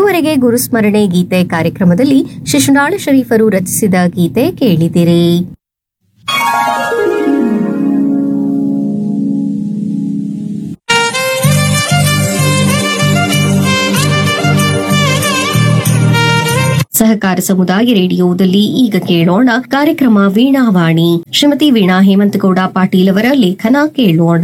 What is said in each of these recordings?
ಇದುವರೆಗೆ ಗುರುಸ್ಮರಣೆ ಗೀತೆ ಕಾರ್ಯಕ್ರಮದಲ್ಲಿ ಶಿಶುನಾಳ ಶರೀಫರು ರಚಿಸಿದ ಗೀತೆ ಕೇಳಿದಿರಿ ಸಹಕಾರ ಸಮುದಾಯ ರೇಡಿಯೋದಲ್ಲಿ ಈಗ ಕೇಳೋಣ ಕಾರ್ಯಕ್ರಮ ವೀಣಾವಾಣಿ ಶ್ರೀಮತಿ ವೀಣಾ ಹೇಮಂತಗೌಡ ಪಾಟೀಲ್ ಅವರ ಲೇಖನ ಕೇಳೋಣ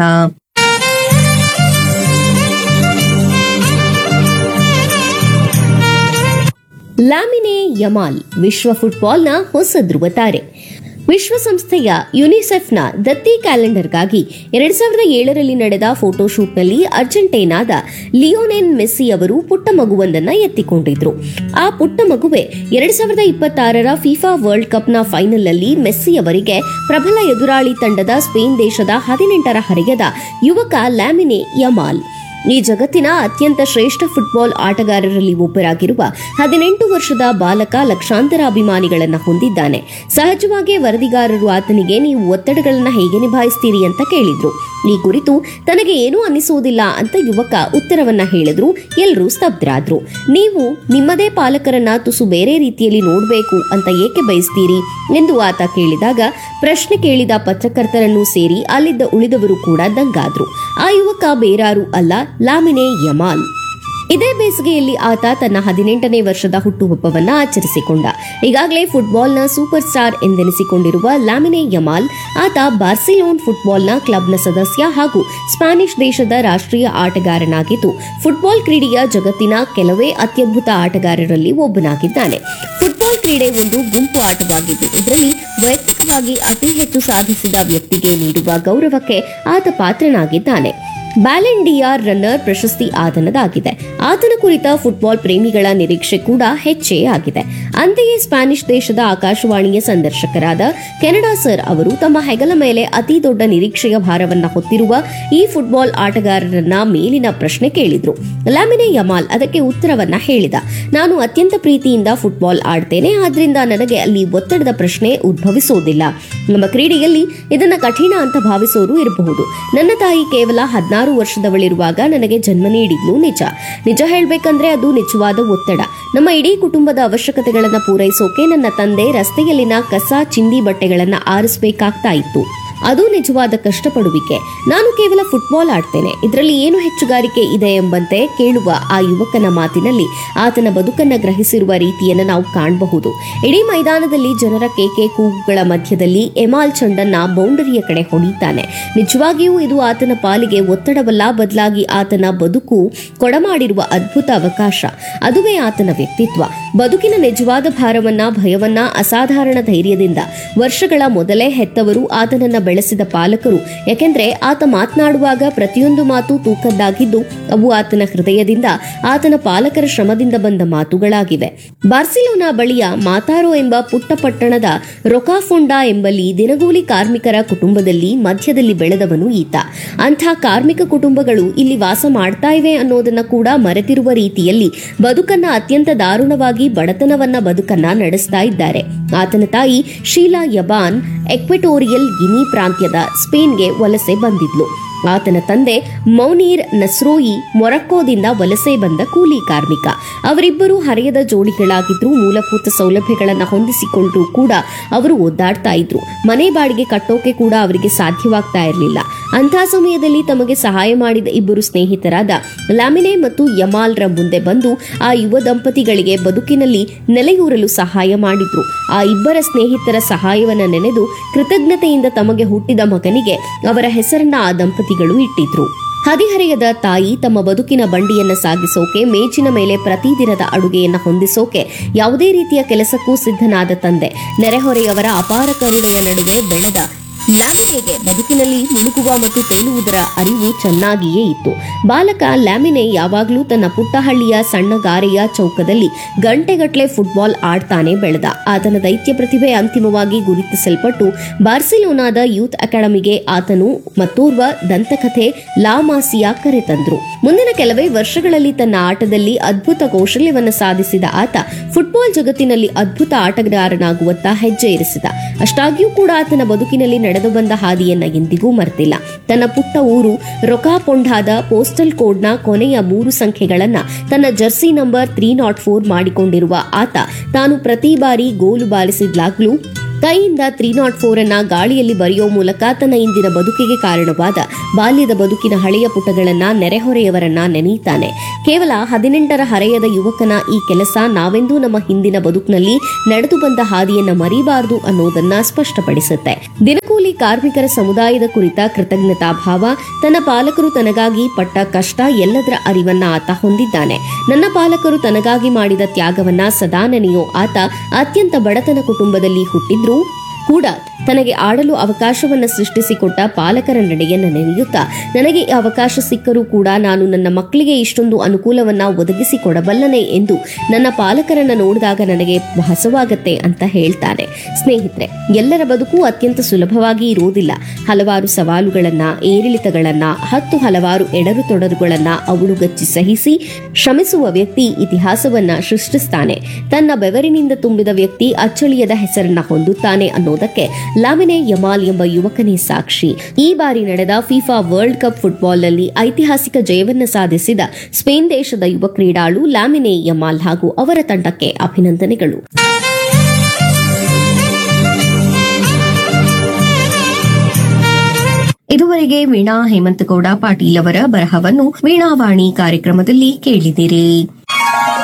ಲ್ಯಾಮಿನೆ ಯಮಾಲ್ ವಿಶ್ವ ಫುಟ್ಬಾಲ್ನ ಹೊಸ ಧ್ರುವ ತಾರೆ ವಿಶ್ವಸಂಸ್ಥೆಯ ಯುನಿಸೆಫ್ನ ದತ್ತಿ ಕ್ಯಾಲೆಂಡರ್ಗಾಗಿ ಎರಡ್ ಸಾವಿರದ ಏಳರಲ್ಲಿ ನಡೆದ ಫೋಟೋಶೂಟ್ನಲ್ಲಿ ಅರ್ಜೆಂಟೈನಾದ ಲಿಯೋನೆನ್ ಮೆಸ್ಸಿ ಅವರು ಪುಟ್ಟ ಮಗುವೊಂದನ್ನ ಎತ್ತಿಕೊಂಡಿದ್ರು ಆ ಪುಟ್ಟ ಮಗುವೆ ಎರಡ್ ಸಾವಿರದ ಇಪ್ಪತ್ತಾರರ ಫಿಫಾ ವರ್ಲ್ಡ್ ಕಪ್ನ ಫೈನಲ್ನಲ್ಲಿ ಮೆಸ್ಸಿ ಅವರಿಗೆ ಪ್ರಬಲ ಎದುರಾಳಿ ತಂಡದ ಸ್ಪೇನ್ ದೇಶದ ಹದಿನೆಂಟರ ಹರೆಯದ ಯುವಕ ಲ್ಯಾಮಿನೆ ಯಮಾಲ್ ಈ ಜಗತ್ತಿನ ಅತ್ಯಂತ ಶ್ರೇಷ್ಠ ಫುಟ್ಬಾಲ್ ಆಟಗಾರರಲ್ಲಿ ಒಬ್ಬರಾಗಿರುವ ಹದಿನೆಂಟು ವರ್ಷದ ಬಾಲಕ ಲಕ್ಷಾಂತರ ಅಭಿಮಾನಿಗಳನ್ನ ಹೊಂದಿದ್ದಾನೆ ಸಹಜವಾಗಿ ವರದಿಗಾರರು ಆತನಿಗೆ ನೀವು ಒತ್ತಡಗಳನ್ನ ಹೇಗೆ ನಿಭಾಯಿಸ್ತೀರಿ ಅಂತ ಕೇಳಿದ್ರು ಈ ಕುರಿತು ತನಗೆ ಏನೂ ಅನ್ನಿಸುವುದಿಲ್ಲ ಅಂತ ಯುವಕ ಉತ್ತರವನ್ನ ಹೇಳಿದ್ರು ಎಲ್ಲರೂ ಸ್ತಬ್ಧರಾದ್ರು ನೀವು ನಿಮ್ಮದೇ ಪಾಲಕರನ್ನ ತುಸು ಬೇರೆ ರೀತಿಯಲ್ಲಿ ನೋಡಬೇಕು ಅಂತ ಏಕೆ ಬಯಸ್ತೀರಿ ಎಂದು ಆತ ಕೇಳಿದಾಗ ಪ್ರಶ್ನೆ ಕೇಳಿದ ಪತ್ರಕರ್ತರನ್ನು ಸೇರಿ ಅಲ್ಲಿದ್ದ ಉಳಿದವರು ಕೂಡ ದಂಗಾದ್ರು ಆ ಯುವಕ ಬೇರಾರು ಅಲ್ಲ ಲಾಮಿನೆ ಯಮಾಲ್ ಇದೇ ಬೇಸಿಗೆಯಲ್ಲಿ ಆತ ತನ್ನ ಹದಿನೆಂಟನೇ ವರ್ಷದ ಹುಟ್ಟುಹಬ್ಬವನ್ನ ಆಚರಿಸಿಕೊಂಡ ಈಗಾಗಲೇ ಫುಟ್ಬಾಲ್ನ ಸೂಪರ್ ಸ್ಟಾರ್ ಎಂದೆನಿಸಿಕೊಂಡಿರುವ ಲಾಮಿನೆ ಯಮಾಲ್ ಆತ ಬಾರ್ಸಿಲೋನ್ ಫುಟ್ಬಾಲ್ನ ಕ್ಲಬ್ನ ಸದಸ್ಯ ಹಾಗೂ ಸ್ಪ್ಯಾನಿಷ್ ದೇಶದ ರಾಷ್ಟ್ರೀಯ ಆಟಗಾರನಾಗಿದ್ದು ಫುಟ್ಬಾಲ್ ಕ್ರೀಡೆಯ ಜಗತ್ತಿನ ಕೆಲವೇ ಅತ್ಯದ್ಭುತ ಆಟಗಾರರಲ್ಲಿ ಒಬ್ಬನಾಗಿದ್ದಾನೆ ಫುಟ್ಬಾಲ್ ಕ್ರೀಡೆ ಒಂದು ಗುಂಪು ಆಟವಾಗಿದ್ದು ಇದರಲ್ಲಿ ವೈಯಕ್ತಿಕವಾಗಿ ಅತಿ ಹೆಚ್ಚು ಸಾಧಿಸಿದ ವ್ಯಕ್ತಿಗೆ ನೀಡುವ ಗೌರವಕ್ಕೆ ಆತ ಪಾತ್ರನಾಗಿದ್ದಾನೆ ಬ್ಯಾಲೆಂಡಿಯಾರ್ ರನ್ನರ್ ಪ್ರಶಸ್ತಿ ಆತನದಾಗಿದೆ ಆತನ ಕುರಿತ ಫುಟ್ಬಾಲ್ ಪ್ರೇಮಿಗಳ ನಿರೀಕ್ಷೆ ಕೂಡ ಹೆಚ್ಚೇ ಆಗಿದೆ ಅಂತೆಯೇ ಸ್ಪ್ಯಾನಿಷ್ ದೇಶದ ಆಕಾಶವಾಣಿಯ ಸಂದರ್ಶಕರಾದ ಕೆನಡಾ ಸರ್ ಅವರು ತಮ್ಮ ಹೆಗಲ ಮೇಲೆ ಅತಿ ದೊಡ್ಡ ನಿರೀಕ್ಷೆಯ ಭಾರವನ್ನ ಹೊತ್ತಿರುವ ಈ ಫುಟ್ಬಾಲ್ ಆಟಗಾರರನ್ನ ಮೇಲಿನ ಪ್ರಶ್ನೆ ಕೇಳಿದ್ರು ಲಾಮಿನೆ ಯಮಾಲ್ ಅದಕ್ಕೆ ಉತ್ತರವನ್ನ ಹೇಳಿದ ನಾನು ಅತ್ಯಂತ ಪ್ರೀತಿಯಿಂದ ಫುಟ್ಬಾಲ್ ಆಡ್ತೇನೆ ಆದ್ರಿಂದ ನನಗೆ ಅಲ್ಲಿ ಒತ್ತಡದ ಪ್ರಶ್ನೆ ಉದ್ಭವಿಸೋದಿಲ್ಲ ನಮ್ಮ ಕ್ರೀಡೆಯಲ್ಲಿ ಇದನ್ನ ಕಠಿಣ ಅಂತ ಭಾವಿಸೋರು ಇರಬಹುದು ನನ್ನ ತಾಯಿ ಕೇವಲ ಹದಿನಾರು ವರ್ಷದವಳಿರುವಾಗ ನನಗೆ ಜನ್ಮ ನೀಡಿದ್ಲು ನಿಜ ನಿಜ ಹೇಳ್ಬೇಕಂದ್ರೆ ಅದು ನಿಜವಾದ ಒತ್ತಡ ನಮ್ಮ ಇಡೀ ಕುಟುಂಬದ ಅವಶ್ಯಕತೆಗಳನ್ನ ಪೂರೈಸೋಕೆ ನನ್ನ ತಂದೆ ರಸ್ತೆಯಲ್ಲಿನ ಕಸ ಚಿಂದಿ ಬಟ್ಟೆಗಳನ್ನ ಆರಿಸಬೇಕಾಗ್ತಾ ಇತ್ತು ಅದು ನಿಜವಾದ ಕಷ್ಟಪಡುವಿಕೆ ನಾನು ಕೇವಲ ಫುಟ್ಬಾಲ್ ಆಡ್ತೇನೆ ಇದರಲ್ಲಿ ಏನು ಹೆಚ್ಚುಗಾರಿಕೆ ಇದೆ ಎಂಬಂತೆ ಕೇಳುವ ಆ ಯುವಕನ ಮಾತಿನಲ್ಲಿ ಆತನ ಬದುಕನ್ನ ಗ್ರಹಿಸಿರುವ ರೀತಿಯನ್ನು ನಾವು ಕಾಣಬಹುದು ಇಡೀ ಮೈದಾನದಲ್ಲಿ ಜನರ ಕೇಕೆ ಕೂಗುಗಳ ಮಧ್ಯದಲ್ಲಿ ಎಮಾಲ್ ಚಂಡನ್ನ ಬೌಂಡರಿಯ ಕಡೆ ಹೊಡೀತಾನೆ ನಿಜವಾಗಿಯೂ ಇದು ಆತನ ಪಾಲಿಗೆ ಒತ್ತಡವಲ್ಲ ಬದಲಾಗಿ ಆತನ ಬದುಕು ಕೊಡಮಾಡಿರುವ ಅದ್ಭುತ ಅವಕಾಶ ಅದುವೇ ಆತನ ವ್ಯಕ್ತಿತ್ವ ಬದುಕಿನ ನಿಜವಾದ ಭಾರವನ್ನ ಭಯವನ್ನ ಅಸಾಧಾರಣ ಧೈರ್ಯದಿಂದ ವರ್ಷಗಳ ಮೊದಲೇ ಹೆತ್ತವರು ಆತನನ್ನ ಬೆಳೆಸಿದ ಪಾಲಕರು ಯಾಕೆಂದ್ರೆ ಆತ ಮಾತನಾಡುವಾಗ ಪ್ರತಿಯೊಂದು ಮಾತು ತೂಕದ್ದಾಗಿದ್ದು ಅವು ಆತನ ಹೃದಯದಿಂದ ಆತನ ಪಾಲಕರ ಶ್ರಮದಿಂದ ಬಂದ ಮಾತುಗಳಾಗಿವೆ ಬಾರ್ಸಿಲೋನಾ ಬಳಿಯ ಮಾತಾರೋ ಎಂಬ ಪುಟ್ಟ ಪಟ್ಟಣದ ರೊಕಾಫೊಂಡಾ ಎಂಬಲ್ಲಿ ದಿನಗೂಲಿ ಕಾರ್ಮಿಕರ ಕುಟುಂಬದಲ್ಲಿ ಮಧ್ಯದಲ್ಲಿ ಬೆಳೆದವನು ಈತ ಅಂಥ ಕಾರ್ಮಿಕ ಕುಟುಂಬಗಳು ಇಲ್ಲಿ ವಾಸ ಮಾಡ್ತಾ ಇವೆ ಅನ್ನೋದನ್ನ ಕೂಡ ಮರೆತಿರುವ ರೀತಿಯಲ್ಲಿ ಬದುಕನ್ನ ಅತ್ಯಂತ ದಾರುಣವಾಗಿ ಬಡತನವನ್ನ ಬದುಕನ್ನ ನಡೆಸ್ತಾ ಇದ್ದಾರೆ ಆತನ ತಾಯಿ ಶೀಲಾ ಯಬಾನ್ ಎಕ್ವೆಟೋರಿಯಲ್ ಗಿನಿ ಪ್ರಾಂತ್ಯದ ಸ್ಪೇನ್ಗೆ ವಲಸೆ ಬಂದಿದ್ಲು ಆತನ ತಂದೆ ಮೌನೀರ್ ನಸ್ರೋಯಿ ಮೊರಕ್ಕೋದಿಂದ ವಲಸೆ ಬಂದ ಕೂಲಿ ಕಾರ್ಮಿಕ ಅವರಿಬ್ಬರು ಹರೆಯದ ಜೋಡಿಗಳಾಗಿದ್ರು ಮೂಲಭೂತ ಸೌಲಭ್ಯಗಳನ್ನು ಹೊಂದಿಸಿಕೊಂಡ್ರೂ ಕೂಡ ಅವರು ಒದ್ದಾಡ್ತಾ ಇದ್ರು ಮನೆ ಬಾಡಿಗೆ ಕಟ್ಟೋಕೆ ಕೂಡ ಅವರಿಗೆ ಸಾಧ್ಯವಾಗ್ತಾ ಇರಲಿಲ್ಲ ಅಂಥ ಸಮಯದಲ್ಲಿ ತಮಗೆ ಸಹಾಯ ಮಾಡಿದ ಇಬ್ಬರು ಸ್ನೇಹಿತರಾದ ಲಾಮಿನೆ ಮತ್ತು ಯಮಾಲ್ರ ಮುಂದೆ ಬಂದು ಆ ಯುವ ದಂಪತಿಗಳಿಗೆ ಬದುಕಿನಲ್ಲಿ ನೆಲೆಯೂರಲು ಸಹಾಯ ಮಾಡಿದ್ರು ಆ ಇಬ್ಬರ ಸ್ನೇಹಿತರ ಸಹಾಯವನ್ನ ನೆನೆದು ಕೃತಜ್ಞತೆಯಿಂದ ತಮಗೆ ಹುಟ್ಟಿದ ಮಗನಿಗೆ ಅವರ ಹೆಸರನ್ನ ಆ ದಂಪತಿಗಳು ಇಟ್ಟಿದ್ರು ಹದಿಹರೆಯದ ತಾಯಿ ತಮ್ಮ ಬದುಕಿನ ಬಂಡಿಯನ್ನ ಸಾಗಿಸೋಕೆ ಮೇಜಿನ ಮೇಲೆ ಪ್ರತಿದಿನದ ಅಡುಗೆಯನ್ನ ಹೊಂದಿಸೋಕೆ ಯಾವುದೇ ರೀತಿಯ ಕೆಲಸಕ್ಕೂ ಸಿದ್ಧನಾದ ತಂದೆ ನೆರೆಹೊರೆಯವರ ಅಪಾರ ಕರುಣೆಯ ನಡುವೆ ಬೆಳೆದ ಲ್ಯಾಮಿನೆಗೆ ಬದುಕಿನಲ್ಲಿ ಮುಳುಗುವ ಮತ್ತು ತೇಲುವುದರ ಅರಿವು ಚೆನ್ನಾಗಿಯೇ ಇತ್ತು ಬಾಲಕ ಲ್ಯಾಮಿನೆ ಯಾವಾಗಲೂ ತನ್ನ ಪುಟ್ಟಹಳ್ಳಿಯ ಸಣ್ಣ ಗಾರೆಯ ಚೌಕದಲ್ಲಿ ಗಂಟೆಗಟ್ಟಲೆ ಫುಟ್ಬಾಲ್ ಆಡ್ತಾನೆ ಬೆಳೆದ ಆತನ ದೈತ್ಯ ಪ್ರತಿಭೆ ಅಂತಿಮವಾಗಿ ಗುರುತಿಸಲ್ಪಟ್ಟು ಬಾರ್ಸಿಲೋನಾದ ಯೂತ್ ಅಕಾಡೆಮಿಗೆ ಆತನು ಮತ್ತೋರ್ವ ದಂತಕಥೆ ಲಾಮಾಸಿಯಾ ಕರೆತಂದ್ರು ಮುಂದಿನ ಕೆಲವೇ ವರ್ಷಗಳಲ್ಲಿ ತನ್ನ ಆಟದಲ್ಲಿ ಅದ್ಭುತ ಕೌಶಲ್ಯವನ್ನು ಸಾಧಿಸಿದ ಆತ ಫುಟ್ಬಾಲ್ ಜಗತ್ತಿನಲ್ಲಿ ಅದ್ಭುತ ಆಟಗಾರನಾಗುವತ್ತ ಹೆಜ್ಜೆ ಇರಿಸಿದ ಅಷ್ಟಾಗಿಯೂ ಕೂಡ ಆತನ ಬದುಕಿನಲ್ಲಿ ನಡೆದ ನಡೆದು ಬಂದ ಹಾದಿಯನ್ನ ಎಂದಿಗೂ ಮರೆತಿಲ್ಲ ತನ್ನ ಪುಟ್ಟ ಊರು ರೊಕಾಪೊಂಡಾದ ಪೋಸ್ಟಲ್ ಕೋಡ್ನ ಕೊನೆಯ ಮೂರು ಸಂಖ್ಯೆಗಳನ್ನ ತನ್ನ jersey number three not four ಮಾಡಿಕೊಂಡಿರುವ ಆತ ತಾನು ಪ್ರತಿ ಬಾರಿ ಗೋಲು ಬಾರಿಸಿದ್ಲಾಗ್ಲೂ ಕೈಯಿಂದ ತ್ರೀ ನಾಟ್ ಫೋರ್ ಅನ್ನ ಗಾಳಿಯಲ್ಲಿ ಬರೆಯೋ ಮೂಲಕ ತನ್ನ ಇಂದಿನ ಬದುಕಿಗೆ ಕಾರಣವಾದ ಬಾಲ್ಯದ ಬದುಕಿನ ಹಳೆಯ ಪುಟಗಳನ್ನ ನೆರೆಹೊರೆಯವರನ್ನ ನೆನೆಯುತ್ತಾನೆ ಕೇವಲ ಹದಿನೆಂಟರ ಹರೆಯದ ಯುವಕನ ಈ ಕೆಲಸ ನಾವೆಂದೂ ನಮ್ಮ ಹಿಂದಿನ ಬದುಕಿನಲ್ಲಿ ನಡೆದು ಬಂದ ಹಾದಿಯನ್ನ ಮರೀಬಾರದು ಅನ್ನೋದನ್ನ ಸ್ಪಷ್ಟಪಡಿಸುತ್ತೆ ದಿನಕೂಲಿ ಕಾರ್ಮಿಕರ ಸಮುದಾಯದ ಕುರಿತ ಕೃತಜ್ಞತಾ ಭಾವ ತನ್ನ ಪಾಲಕರು ತನಗಾಗಿ ಪಟ್ಟ ಕಷ್ಟ ಎಲ್ಲದರ ಅರಿವನ್ನ ಆತ ಹೊಂದಿದ್ದಾನೆ ನನ್ನ ಪಾಲಕರು ತನಗಾಗಿ ಮಾಡಿದ ತ್ಯಾಗವನ್ನ ಸದಾ ನೆನೆಯೋ ಆತ ಅತ್ಯಂತ ಬಡತನ ಕುಟುಂಬದಲ್ಲಿ ಹುಟ್ಟಿದ್ರೂ ಕೂಡ ತನಗೆ ಆಡಲು ಅವಕಾಶವನ್ನು ಸೃಷ್ಟಿಸಿಕೊಟ್ಟ ಪಾಲಕರ ನಡೆಯನ್ನ ನೆನೆಯುತ್ತಾ ನನಗೆ ಈ ಅವಕಾಶ ಸಿಕ್ಕರೂ ಕೂಡ ನಾನು ನನ್ನ ಮಕ್ಕಳಿಗೆ ಇಷ್ಟೊಂದು ಅನುಕೂಲವನ್ನ ಒದಗಿಸಿಕೊಡಬಲ್ಲನೆ ಎಂದು ನನ್ನ ಪಾಲಕರನ್ನ ನೋಡಿದಾಗ ನನಗೆ ಭಾಸವಾಗತ್ತೆ ಅಂತ ಹೇಳ್ತಾನೆ ಸ್ನೇಹಿತರೆ ಎಲ್ಲರ ಬದುಕು ಅತ್ಯಂತ ಸುಲಭವಾಗಿ ಇರುವುದಿಲ್ಲ ಹಲವಾರು ಸವಾಲುಗಳನ್ನ ಏರಿಳಿತಗಳನ್ನ ಹತ್ತು ಹಲವಾರು ಎಡರು ತೊಡರುಗಳನ್ನ ಅವಳುಗಚ್ಚಿ ಸಹಿಸಿ ಶ್ರಮಿಸುವ ವ್ಯಕ್ತಿ ಇತಿಹಾಸವನ್ನ ಸೃಷ್ಟಿಸ್ತಾನೆ ತನ್ನ ಬೆವರಿನಿಂದ ತುಂಬಿದ ವ್ಯಕ್ತಿ ಅಚ್ಚಳಿಯದ ಹೆಸರನ್ನ ಹೊಂದುತ್ತಾನೆ ಅನ್ನೋದಕ್ಕೆ ಲಾಮಿನೆ ಯಮಾಲ್ ಎಂಬ ಯುವಕನೇ ಸಾಕ್ಷಿ ಈ ಬಾರಿ ನಡೆದ ಫಿಫಾ ವರ್ಲ್ಡ್ ಕಪ್ ಫುಟ್ಬಾಲ್ನಲ್ಲಿ ಐತಿಹಾಸಿಕ ಜಯವನ್ನ ಸಾಧಿಸಿದ ಸ್ಪೇನ್ ದೇಶದ ಯುವ ಕ್ರೀಡಾಳು ಲಾಮಿನೆ ಯಮಾಲ್ ಹಾಗೂ ಅವರ ತಂಡಕ್ಕೆ ಅಭಿನಂದನೆಗಳು ಇದುವರೆಗೆ ವೀಣಾ ಹೇಮಂತಗೌಡ ಪಾಟೀಲ್ ಅವರ ಬರಹವನ್ನು ವೀಣಾವಾಣಿ ಕಾರ್ಯಕ್ರಮದಲ್ಲಿ ಕೇಳಿದಿರಿ